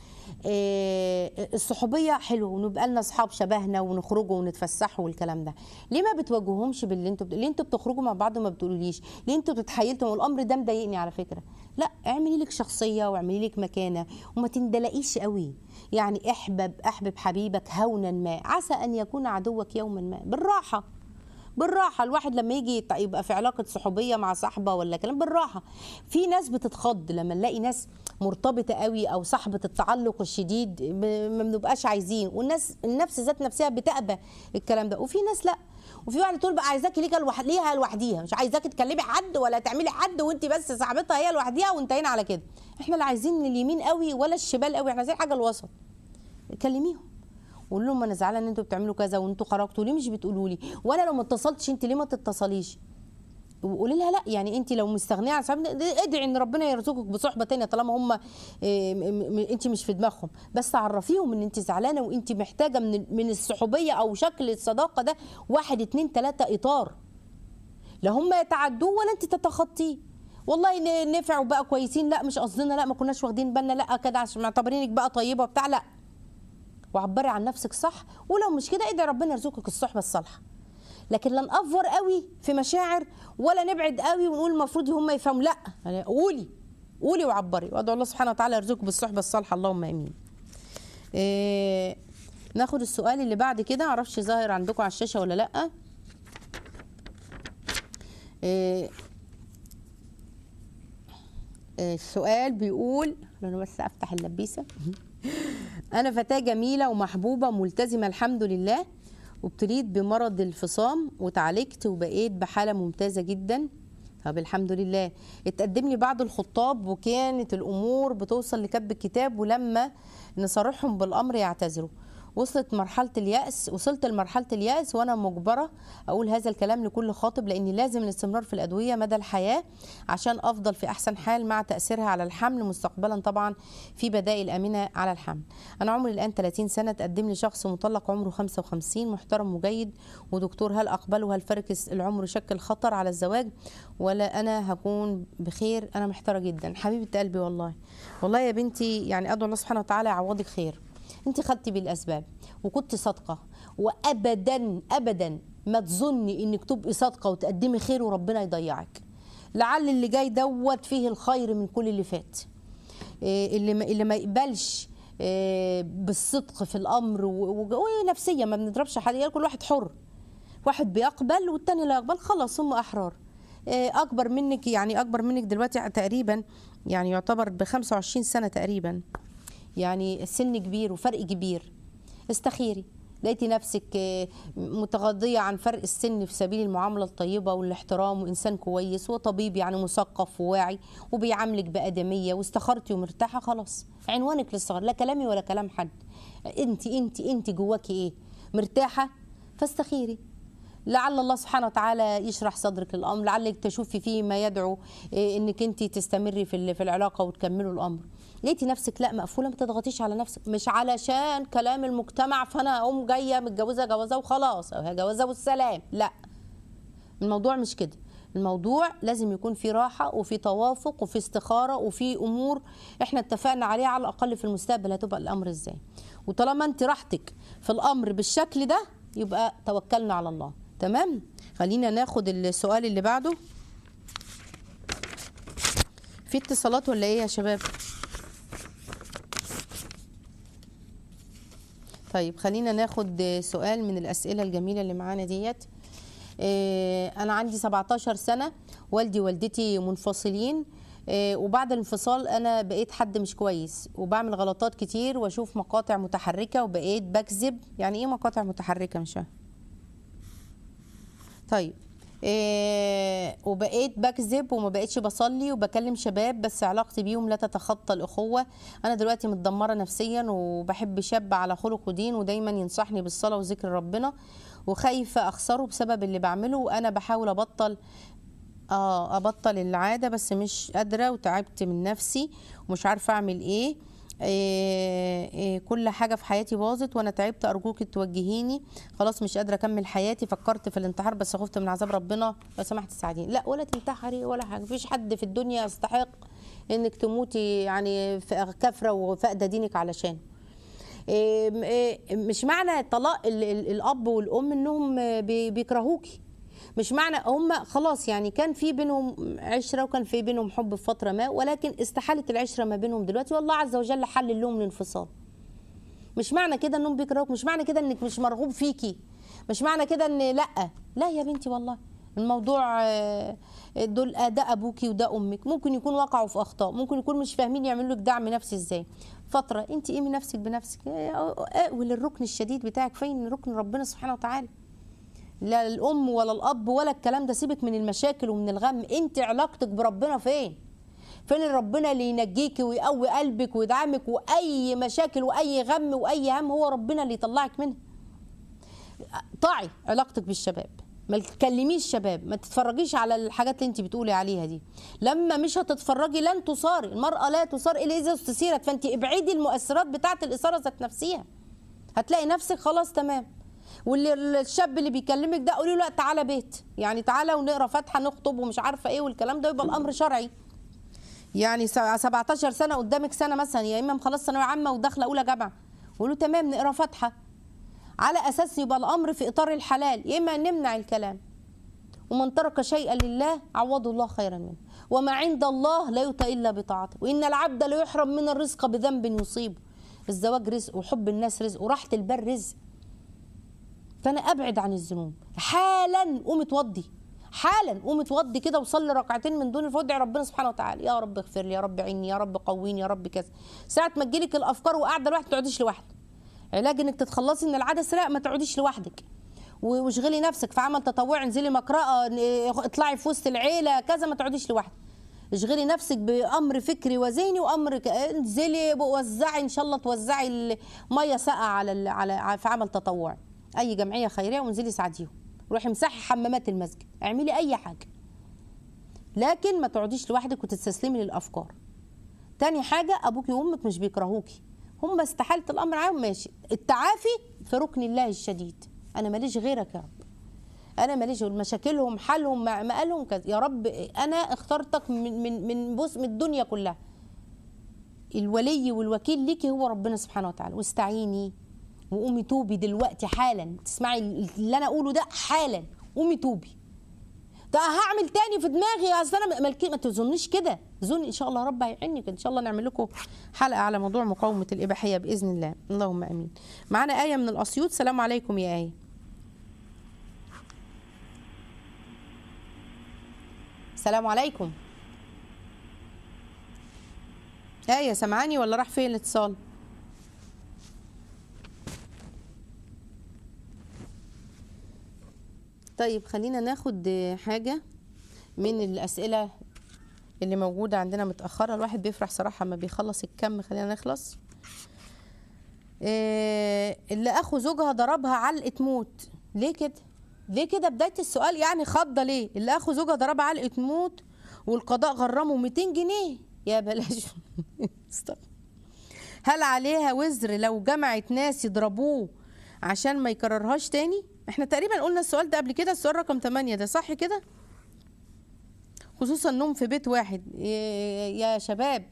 آه، الصحوبيه حلوه ونبقى لنا اصحاب شبهنا ونخرجوا ونتفسحوا والكلام ده ليه ما بتواجههمش باللي انتوا بت... ليه انتوا بتخرجوا مع بعض وما بتقولوليش ليه انتوا بتتحايلتوا والامر ده مضايقني على فكره لا اعملي لك شخصيه واعملي لك مكانه وما تندلقيش قوي يعني احبب احبب حبيبك هونا ما عسى ان يكون عدوك يوما ما بالراحه بالراحه الواحد لما يجي يت- يبقى في علاقه صحوبيه مع صاحبه ولا كلام بالراحه في ناس بتتخض لما نلاقي ناس مرتبطه قوي او صاحبه التعلق الشديد ب- ما بنبقاش عايزين والناس النفس ذات نفسها بتأبى الكلام ده وفي ناس لا وفي واحده تقول بقى عايزاكي ليك الوح... ليها لوحديها مش عايزاكي تكلمي حد ولا تعملي حد وانت بس صاحبتها هي لوحديها وانتهينا على كده احنا لا عايزين اليمين قوي ولا الشمال قوي احنا عايزين حاجه الوسط كلميهم قول لهم انا زعلانه ان انتوا بتعملوا كذا وانتوا خرجتوا ليه مش بتقولوا لي وانا لو ما اتصلتش انت ليه ما تتصليش وقولي لها لا يعني انت لو مستغنيه عن صاحبنا ادعي ان ربنا يرزقك بصحبه تانية طالما هم انت مش في دماغهم بس عرفيهم ان انت زعلانه وانت محتاجه من من الصحوبيه او شكل الصداقه ده واحد اتنين تلاته اطار لا هم يتعدوه ولا انت تتخطيه والله ن- نفع وبقى كويسين لا مش قصدنا لا ما كناش واخدين بالنا لا كده عشان معتبرينك بقى طيبه بتاع لا وعبري عن نفسك صح ولو مش كده ادعي ربنا يرزقك الصحبه الصالحه لكن لا نأفور قوي في مشاعر ولا نبعد قوي ونقول المفروض هم يفهموا لا يعني قولي قولي وعبري وادعو الله سبحانه وتعالى يرزقك بالصحبه الصالحه اللهم امين إيه ناخد السؤال اللي بعد كده معرفش ظاهر عندكم على الشاشه ولا لا إيه إيه، السؤال بيقول انا بس افتح اللبيسه أنا فتاة جميلة ومحبوبة ملتزمة الحمد لله وابتليت بمرض الفصام وتعالجت وبقيت بحالة ممتازة جدا طب الحمد لله اتقدم لي بعض الخطاب وكانت الأمور بتوصل لكتب الكتاب ولما نصارحهم بالأمر يعتذروا وصلت مرحله الياس وصلت لمرحله الياس وانا مجبره اقول هذا الكلام لكل خاطب لاني لازم الاستمرار في الادويه مدى الحياه عشان افضل في احسن حال مع تاثيرها على الحمل مستقبلا طبعا في بدائل امنه على الحمل انا عمري الان 30 سنه تقدم لي شخص مطلق عمره 55 محترم وجيد ودكتور هل اقبله هل فركس العمر يشكل خطر على الزواج ولا انا هكون بخير انا محتاره جدا حبيبه قلبي والله والله يا بنتي يعني ادعو الله سبحانه وتعالى يعوضك خير انت خدتي بالاسباب وكنت صادقه وابدا ابدا ما تظني انك تبقي صادقه وتقدمي خير وربنا يضيعك لعل اللي جاي دوت فيه الخير من كل اللي فات إيه اللي ما اللي ما يقبلش إيه بالصدق في الامر و- و- ونفسيه ما بنضربش حد يعني كل واحد حر واحد بيقبل والتاني لا يقبل خلاص هم احرار إيه اكبر منك يعني اكبر منك دلوقتي تقريبا يعني يعتبر ب 25 سنه تقريبا يعني السن كبير وفرق كبير استخيري لقيتي نفسك آه، متغاضية عن فرق السن في سبيل المعاملة الطيبة والاحترام وإنسان كويس وطبيب يعني مثقف وواعي وبيعاملك بأدمية واستخرتي ومرتاحة خلاص عنوانك للصغر لا كلامي ولا كلام حد انت انت انت جواكي ايه مرتاحة فاستخيري لعل الله سبحانه وتعالى يشرح صدرك الامر لعلك تشوفي فيه ما يدعو إيه، انك انت تستمري في ال- في العلاقه وتكملوا الامر لقيتي نفسك لا مقفوله ما تضغطيش على نفسك مش علشان كلام المجتمع فانا اقوم جايه متجوزه جوازه وخلاص او هي جوازه والسلام لا الموضوع مش كده الموضوع لازم يكون في راحة وفي توافق وفي استخارة وفي أمور احنا اتفقنا عليها على الأقل في المستقبل هتبقى الأمر ازاي وطالما انت راحتك في الأمر بالشكل ده يبقى توكلنا على الله تمام خلينا ناخد السؤال اللي بعده في اتصالات ولا ايه يا شباب طيب خلينا ناخد سؤال من الأسئلة الجميلة اللي معانا ديت آه، أنا عندي 17 سنة والدي ووالدتي منفصلين آه، وبعد الانفصال أنا بقيت حد مش كويس وبعمل غلطات كتير وأشوف مقاطع متحركة وبقيت بكذب يعني إيه مقاطع متحركة مش فاهمة طيب إيه وبقيت بكذب وما بقيتش بصلي وبكلم شباب بس علاقتي بيهم لا تتخطى الاخوه انا دلوقتي متدمره نفسيا وبحب شاب على خلق ودين ودايما ينصحني بالصلاه وذكر ربنا وخايفه اخسره بسبب اللي بعمله وانا بحاول ابطل اه ابطل العاده بس مش قادره وتعبت من نفسي ومش عارفه اعمل ايه إيه إيه كل حاجة في حياتي باظت وأنا تعبت أرجوك توجهيني خلاص مش قادرة أكمل حياتي فكرت في الانتحار بس خفت من عذاب ربنا لو سمحت تساعديني لا ولا تنتحري ولا حاجة مفيش حد في الدنيا يستحق إنك تموتي يعني في كفرة وفاقدة دينك علشان إيه إيه مش معنى طلاق ال- ال- الأب والأم إنهم بي- بيكرهوكي مش معنى هم خلاص يعني كان في بينهم عشره وكان في بينهم حب في فتره ما ولكن استحالت العشره ما بينهم دلوقتي والله عز وجل حل لهم الانفصال مش معنى كده انهم بيكرهوك مش معنى كده انك مش مرغوب فيكي مش معنى كده ان لا لا يا بنتي والله الموضوع آه، دول ده ابوكي وده امك ممكن يكون وقعوا في اخطاء ممكن يكون مش فاهمين يعملوا لك دعم نفسي ازاي فتره انت قيمي نفسك بنفسك اقوي للركن الشديد بتاعك فين ركن ربنا سبحانه وتعالى لا الام ولا الاب ولا الكلام ده سيبك من المشاكل ومن الغم انت علاقتك بربنا فين فين ربنا اللي ينجيك ويقوي قلبك ويدعمك واي مشاكل واي غم واي هم هو ربنا اللي يطلعك منها طاعي علاقتك بالشباب ما تكلميش شباب ما تتفرجيش على الحاجات اللي انت بتقولي عليها دي لما مش هتتفرجي لن تصاري المرأة لا تصار إلا إذا استثيرت فانت ابعدي المؤثرات بتاعة الإثارة ذات نفسها هتلاقي نفسك خلاص تمام واللي الشاب اللي بيكلمك ده قولي له لا تعالى بيت يعني تعالى ونقرا فاتحه نخطب ومش عارفه ايه والكلام ده يبقى الامر شرعي يعني س- 17 سنه قدامك سنه مثلا يا اما مخلص ثانويه عامه وداخله اولى جامعه قول له تمام نقرا فاتحه على اساس يبقى الامر في اطار الحلال يا اما نمنع الكلام ومن ترك شيئا لله عوضه الله خيرا منه وما عند الله لا يؤتى الا بطاعته وان العبد لا يحرم من الرزق بذنب يصيبه الزواج رزق وحب الناس رزق وراحه البال رزق فانا ابعد عن الذنوب حالا قوم اتوضي حالا قوم اتوضي كده وصلي ركعتين من دون الفضل ربنا سبحانه وتعالى يا رب اغفر لي يا رب عيني يا رب قويني يا رب كذا ساعه ما تجيلك الافكار وقاعده لوحدك ما تقعديش لوحدك علاج انك تتخلصي من العاده لا ما تقعديش لوحدك و- واشغلي نفسك في عمل تطوعي انزلي مقرأة ن- اطلعي في وسط العيله كذا ما تقعديش لوحدك اشغلي نفسك بامر فكري وذهني وامر ك- انزلي وزعي ان شاء الله توزعي الميه ساقعه على ال- على في عمل تطوعي اي جمعيه خيريه وانزلي ساعديهم روحي امسحي حمامات المسجد اعملي اي حاجه لكن ما تقعديش لوحدك وتستسلمي للافكار تاني حاجه ابوكي وامك مش بيكرهوكي هم استحاله الامر معاهم ماشي التعافي في ركن الله الشديد انا ماليش غيرك يا رب انا ماليش غير مشاكلهم حالهم مع مقالهم كذا يا رب انا اخترتك من من من بص من الدنيا كلها الولي والوكيل ليكي هو ربنا سبحانه وتعالى واستعيني وقومي توبي دلوقتي حالا تسمعي اللي انا اقوله ده حالا قومي توبي ده هعمل تاني في دماغي اصل انا ملكي ما تظنيش كده ظني ان شاء الله رب هيعينك ان شاء الله نعمل لكم حلقه على موضوع مقاومه الاباحيه باذن الله اللهم امين معانا ايه من الاسيوط سلام عليكم يا ايه السلام عليكم ايه سمعاني ولا راح فين الاتصال طيب خلينا ناخد حاجة من الأسئلة اللي موجودة عندنا متأخرة الواحد بيفرح صراحة ما بيخلص الكم خلينا نخلص إيه اللي أخو زوجها ضربها علقة موت ليه كده؟ ليه كده بداية السؤال يعني خضة ليه؟ اللي أخو زوجها ضربها علقة موت والقضاء غرمه 200 جنيه يا بلاش استغفر. هل عليها وزر لو جمعت ناس يضربوه عشان ما يكررهاش تاني احنا تقريبا قلنا السؤال ده قبل كده السؤال رقم 8 ده صح كده خصوصا النوم في بيت واحد يا يا شباب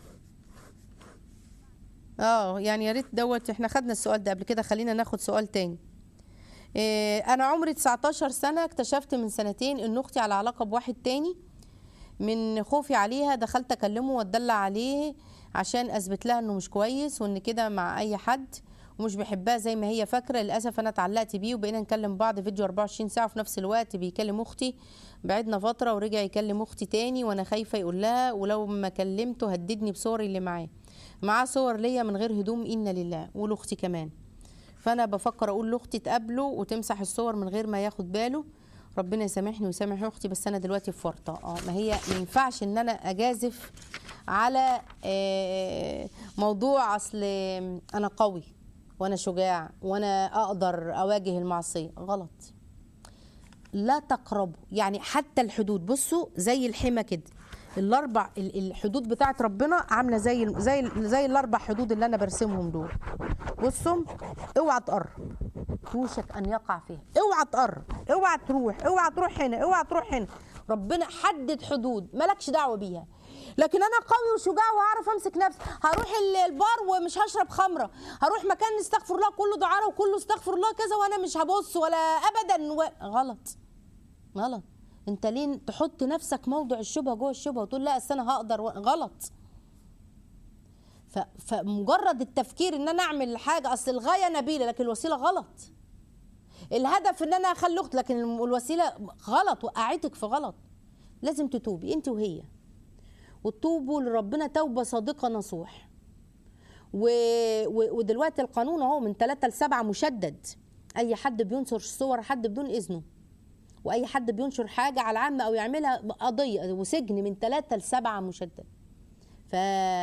اه يعني يا ريت دوت احنا خدنا السؤال ده قبل كده خلينا ناخد سؤال تاني إيه انا عمري 19 سنه اكتشفت من سنتين ان اختي على علاقه بواحد تاني من خوفي عليها دخلت اكلمه واتدلع عليه عشان اثبت لها انه مش كويس وان كده مع اي حد ومش بحبها زي ما هي فاكره للاسف انا اتعلقت بيه وبقينا نكلم بعض فيديو 24 ساعه وفي نفس الوقت بيكلم اختي بعدنا فتره ورجع يكلم اختي تاني وانا خايفه يقول لها ولو ما كلمته هددني بصوري اللي معاه معاه صور ليا من غير هدوم انا لله ولاختي كمان فانا بفكر اقول لاختي تقابله وتمسح الصور من غير ما ياخد باله ربنا يسامحني ويسامح اختي بس انا دلوقتي في ورطه اه ما هي ما ينفعش ان انا اجازف على آه، موضوع اصل انا قوي وانا شجاع وانا اقدر اواجه المعصيه غلط لا تقربوا يعني حتى الحدود بصوا زي الحمى كده الاربع ال- الحدود بتاعت ربنا عامله زي ال- زي ال- زي الاربع حدود اللي انا برسمهم دول بصوا اوعى تقرب يوشك ان يقع فيها اوعى تقرب اوعى تروح اوعى تروح هنا اوعى تروح هنا ربنا حدد حدود مالكش دعوه بيها لكن انا قوي وشجاع وهعرف امسك نفسي هروح ال- البار ومش هشرب خمره هروح مكان استغفر الله كله دعاره وكله استغفر الله كذا وانا مش هبص ولا ابدا و... غلط غلط انت ليه تحط نفسك موضع الشبهه جوه الشبهه وتقول لا اصل انا هقدر و... غلط ف... فمجرد التفكير ان انا اعمل حاجه اصل الغايه نبيله لكن الوسيله غلط الهدف ان انا اخلي اخت لكن الوسيله غلط وقعتك في غلط لازم تتوبي انت وهي وتوبوا لربنا توبه صادقه نصوح و... و... ودلوقتي القانون اهو من 3 ل 7 مشدد اي حد بينشر صور حد بدون اذنه واي حد بينشر حاجه على العامه او يعملها قضيه وسجن من 3 ل 7 مشدد ف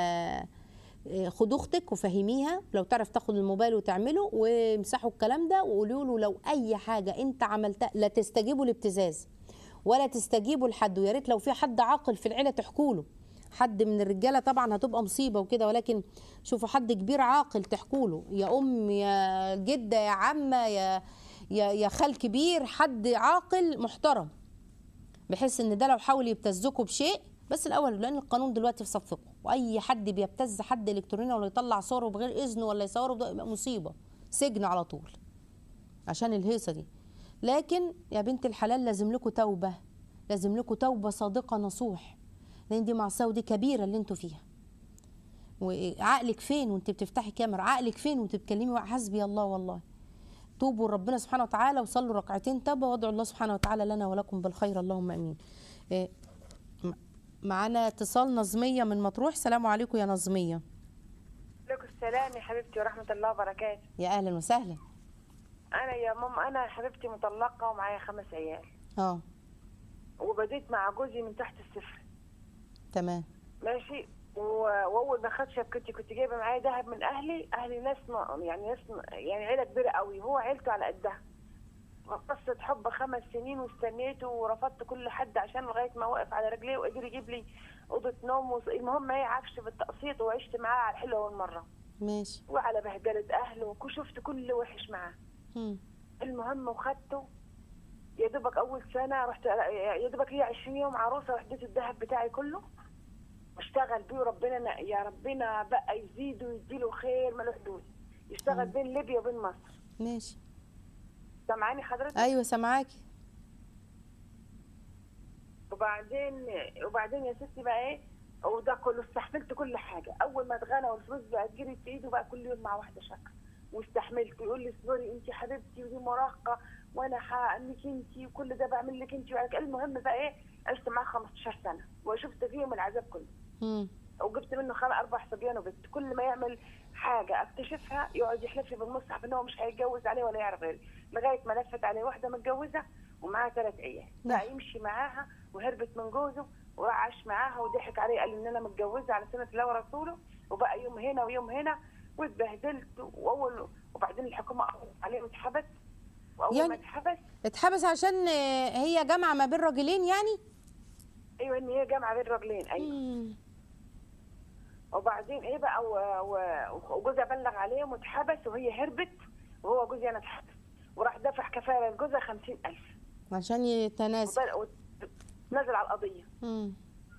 خد اختك وفهميها لو تعرف تاخد الموبايل وتعمله وامسحوا الكلام ده وقولوا له لو اي حاجه انت عملتها لا تستجيبوا لابتزاز ولا تستجيبوا لحد ويا ريت لو في حد عاقل في العيله تحكوا له حد من الرجاله طبعا هتبقى مصيبه وكده ولكن شوفوا حد كبير عاقل تحكوا له يا ام يا جده يا عمه يا يا يا خال كبير حد عاقل محترم بحيث ان ده لو حاول يبتزكوا بشيء بس الاول لان القانون دلوقتي في صفكم واي حد بيبتز حد الكترونيا ولا يطلع صوره بغير اذنه ولا يصوره بده يبقى مصيبه سجن على طول عشان الهيصه دي لكن يا بنت الحلال لازم لكم توبه لازم لكم توبه صادقه نصوح لان دي معصيه ودي كبيره اللي انتوا فيها وعقلك فين وانت بتفتحي كاميرا عقلك فين وانت بتكلمي حسبي الله والله توبوا لربنا سبحانه وتعالى وصلوا ركعتين توبه وادعوا الله سبحانه وتعالى لنا ولكم بالخير اللهم امين إيه، م- معانا اتصال نظميه من مطروح سلام عليكم يا نظميه عليكم السلام يا حبيبتي ورحمة الله وبركاته يا اهلا وسهلا أنا يا ماما أنا حبيبتي مطلقة ومعايا خمس عيال اه وبديت مع جوزي من تحت الصفر تمام ماشي و- واول ما خدت شبكتي كنت جايبه معايا ذهب من اهلي اهلي ناس م- يعني ناس م- يعني عيله كبيره قوي هو عيلته على قدها قصة حب خمس سنين واستنيته ورفضت كل حد عشان لغايه ما وقف على رجليه وقدر يجيب لي اوضه نوم وص- المهم هي عفش بالتقسيط وعشت معاه على الحلوه والمره ماشي وعلى بهدله اهله وشفت كل وحش معاه مم. المهم وخدته يا دوبك اول سنه رحت يا دوبك هي 20 يوم عروسه رحت اديته الذهب بتاعي كله واشتغل بيه وربنا يا ربنا بقى يزيده ويديله خير ملوش حدود يشتغل بين ليبيا وبين مصر ماشي سامعاني حضرتك ايوه سامعاكي وبعدين وبعدين يا ستي بقى ايه وده كله استحملت كل حاجه اول ما اتغنى والفلوس بقت جريت في ايده بقى كل يوم مع واحده شكل واستحملت يقول لي اصبري انت حبيبتي ودي مراهقه وانا هعنيك انت وكل ده بعمل لك انت وعليك المهم بقى ايه عشت معاه 15 سنه وشفت فيهم العذاب كله مم. وجبت منه خمس اربع صبيان وبنت كل ما يعمل حاجه اكتشفها يقعد يحلف لي بالمصحف ان هو مش هيتجوز عليه ولا يعرف غيري لغايه ما لفت عليه واحده متجوزه ومعاها ثلاث عيال بقى يمشي معاها وهربت من جوزه وراح عاش معاها وضحك عليه قال ان انا متجوزه على سنه الله ورسوله وبقى يوم هنا ويوم هنا واتبهدلت واول وبعدين الحكومه قبضت عليه واتحبس واول يعني- ما اتحبس اتحبس عشان آه، هي جامعه ما بين راجلين يعني ايوه ان هي جامعه بين رجلين ايوه مم. وبعدين ايه بقى و- و- وجوزها بلغ عليهم واتحبس وهي هربت وهو جوزي انا اتحبس وراح دفع كفاله لجوزها 50000 عشان يتناسب وبل- ونزل على القضيه مم.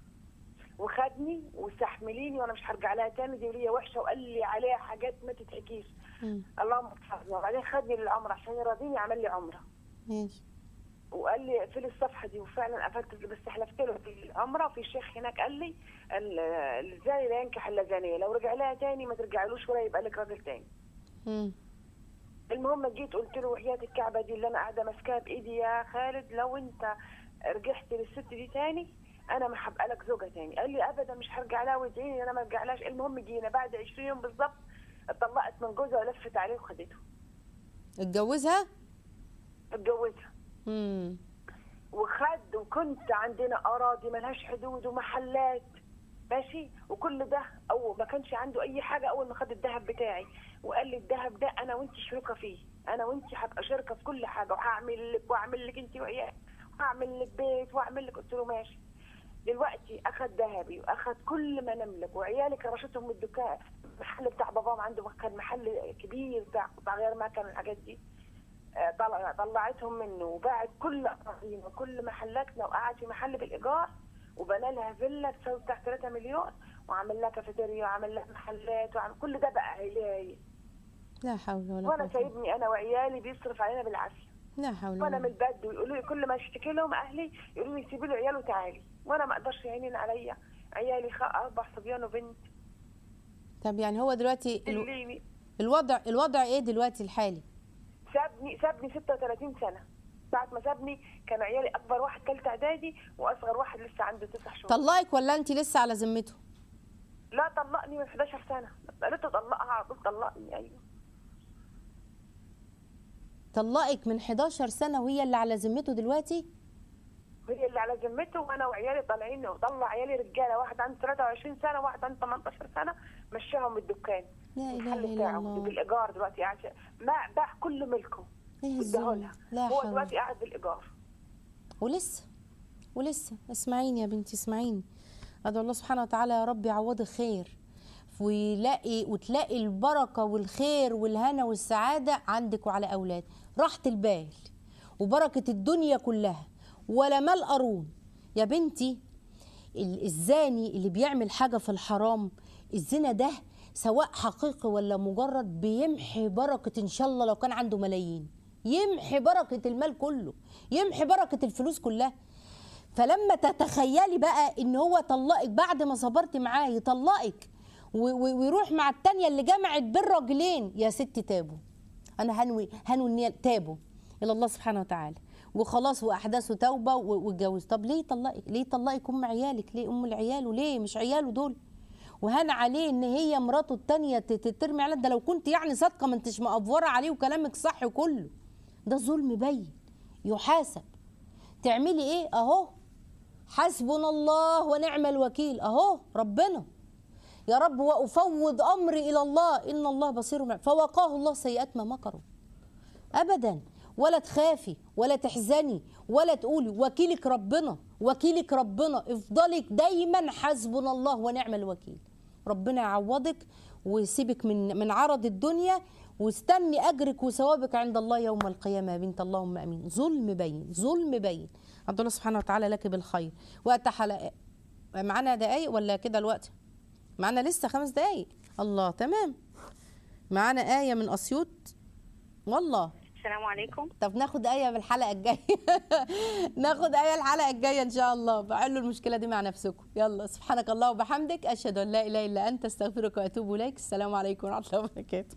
وخدني واستحمليني وانا مش هرجع لها تاني دي وليا وحشه وقال لي عليها حاجات ما تتحكيش مم. اللهم احفظنا وبعدين خدني للعمره عشان يراضيني عمل لي عمره ماشي وقال لي اقفلي الصفحه دي وفعلا قفلت بس حلفت له في العمره وفي شيخ هناك قال لي ال- الزاني لا ينكح الا زانيه لو رجع لها تاني ما ترجعلوش ولا يبقى لك راجل تاني مم. المهم جيت قلت له وحياة الكعبة دي اللي أنا قاعدة ماسكاها بإيدي يا خالد لو أنت رجعت للست دي تاني أنا ما هبقى لك زوجة تاني قال لي أبدا مش هرجع لها وادعيني أنا ما ارجعلهاش المهم جينا بعد 20 يوم بالظبط اتطلقت من جوزها ولفت عليه وخدته اتجوزها اتجوزها مم. وخد وكنت عندنا أراضي ملهاش حدود ومحلات ماشي وكل ده أو ما كانش عنده أي حاجة أول ما خد الذهب بتاعي وقال لي الذهب ده أنا وأنت شركة فيه أنا وأنت هبقى شركة في كل حاجة وهعمل لك وأعمل لك أنت وعيالك وهعمل لك بيت وأعمل لك قلت له ماشي دلوقتي أخد ذهبي وأخد كل ما نملك وعيالي كرشتهم من الدكان المحل بتاع باباهم عنده كان محل كبير بتاع بتاع غير مكان الحاجات دي آه، طلع- طلعتهم منه وباعت كل اراضينا وكل محلاتنا وقعد في محل بالايجار وبنى لها فيلا تساوي بتاع 3 مليون وعمل لها كافيتيريا وعمل لها محلات وعمل كل ده بقى عيالي لا حول ولا وانا قوه سايبني انا وعيالي بيصرف علينا بالعافيه لا حول وانا ولا من البد ويقولوا لي كل ما اشتكي لهم اهلي يقولوا لي سيبي له عياله وتعالي وانا ما اقدرش يعينين عليا عيالي خ- اربع صبيان وبنت طب يعني هو دلوقتي الو- اللي الوضع الوضع ايه دلوقتي الحالي سابني سابني 36 سنه ساعة ما سابني كان عيالي أكبر واحد تالتة إعدادي وأصغر واحد لسه عنده تسع شهور طلقك ولا انت لسه على ذمته لا طلقني من 11 سنة قالت طلقها على طول طلقني أيوه طلقك من 11 سنه وهي اللي على ذمته دلوقتي هي اللي على ذمته وأنا وعيالي طالعين وطلع عيالي رجالة واحد عنده 23 سنة واحد عنده 18 سنة مشاهم من الدكان لا اله المحل الا بتاعه الله بالإيجار دلوقتي قاعد ما باع كل ملكه ايه واداه الظلم لها لا هو حول دلوقتي قاعد بالإيجار ولسه ولسه اسمعيني يا بنتي اسمعيني ادعو الله سبحانه وتعالى يا رب يعوضك خير ويلاقي وتلاقي البركه والخير والهنا والسعاده عندك وعلى اولاد راحه البال وبركه الدنيا كلها ولا مال قارون يا بنتي ال- الزاني اللي بيعمل حاجه في الحرام الزنا ده سواء حقيقي ولا مجرد بيمحي بركه ان شاء الله لو كان عنده ملايين يمحي بركه المال كله يمحي بركه الفلوس كلها فلما تتخيلي بقى ان هو طلقك بعد ما صبرتي معاه يطلقك و- و- ويروح مع التانية اللي جمعت بين راجلين يا ستي تابوا انا هنوي هنوي النية تابوا الى الله سبحانه وتعالى وخلاص واحداثه توبه و- واتجوز طب ليه طلقك ليه طلقك ام عيالك ليه ام العيال وليه مش عياله دول وهان عليه ان هي مراته التانية ت- ت- ترمي عليه ده لو كنت يعني صادقه ما انتش مقفوره عليه وكلامك صح كله ده ظلم بين يحاسب تعملي ايه اهو حسبنا الله ونعم الوكيل اهو ربنا يا رب وافوض امري الى الله ان الله بصير بما- فوقاه الله سيئات ما مكروا ابدا ولا تخافي ولا تحزني ولا تقولي وكيلك ربنا وكيلك ربنا افضلك دايما حسبنا الله ونعم الوكيل ربنا يعوضك ويسيبك من من عرض الدنيا واستني اجرك وثوابك عند الله يوم القيامه يا بنت اللهم امين ظلم بين ظلم بين عبد الله سبحانه وتعالى لك بالخير وقت حلقه معانا دقايق ولا كده الوقت معانا لسه خمس دقايق الله تمام معانا آية من أسيوط والله السلام عليكم طب ناخد آية بالحلقة الجاية ناخد آية الحلقة الجاية إن شاء الله بحلوا المشكلة دي مع نفسكم يلا سبحانك الله وبحمدك أشهد أن لا إله إلا أنت أستغفرك وأتوب إليك السلام عليكم ورحمة الله وبركاته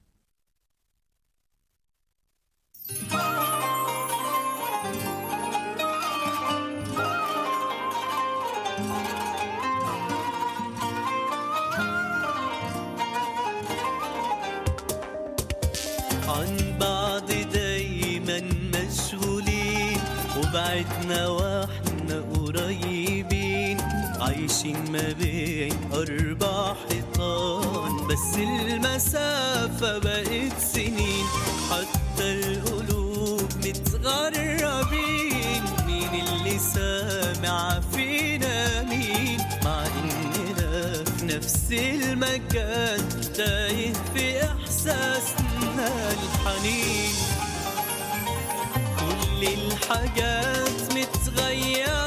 عن بعض دايما مشغولين وبعدنا واحنا قريبين عايشين ما بين أربع حيطان بس المسافة بقت سنين حتى القلوب متغربين مين اللي سامع فينا مين مع إننا في نفس المكان تايه في إحساسنا الحنين كل الحاجات متغيرة